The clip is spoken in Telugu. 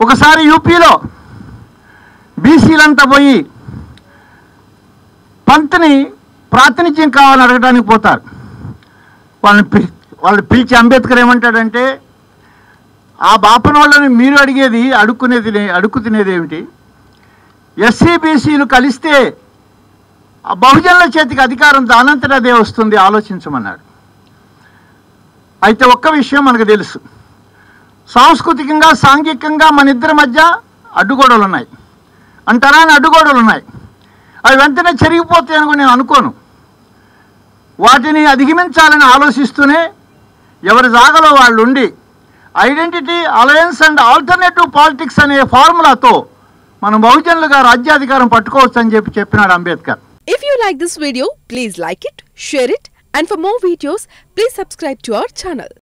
ఒకసారి యూపీలో బీసీలంతా పోయి పంత్ని ప్రాతినిధ్యం కావాలని అడగడానికి పోతారు వాళ్ళని పిలి వాళ్ళు పిలిచి అంబేద్కర్ ఏమంటాడంటే ఆ బాపన వాళ్ళని మీరు అడిగేది అడుక్కునేది లే- అడుక్కు తినేది ఏమిటి ఎస్సీ బీసీలు కలిస్తే ఆ బహుజనుల చేతికి అధికారం దానంతట అదే వస్తుంది ఆలోచించమన్నాడు అయితే ఒక్క విషయం మనకు తెలుసు సాంస్కృతికంగా సాంఘికంగా మన ఇద్దరి మధ్య అడ్డుగోడలు ఉన్నాయి అంతరాని అడ్డుగోడలు ఉన్నాయి అవి వెంటనే చెరిగిపోతాయని కూడా నేను అనుకోను వాటిని అధిగమించాలని ఆలోచిస్తూనే ఎవరి జాగలో వాళ్ళు ఉండి identity alliance and alternative politics అనే ఫార్ములాతో మనం బహుజనులుగా రాజ్యాధికారం పట్టుకోవచ్చు అని చెప్పి చెప్పినాడు Ambedkar If you like this video, please like it, share it, and for more videos, please subscribe to our channel.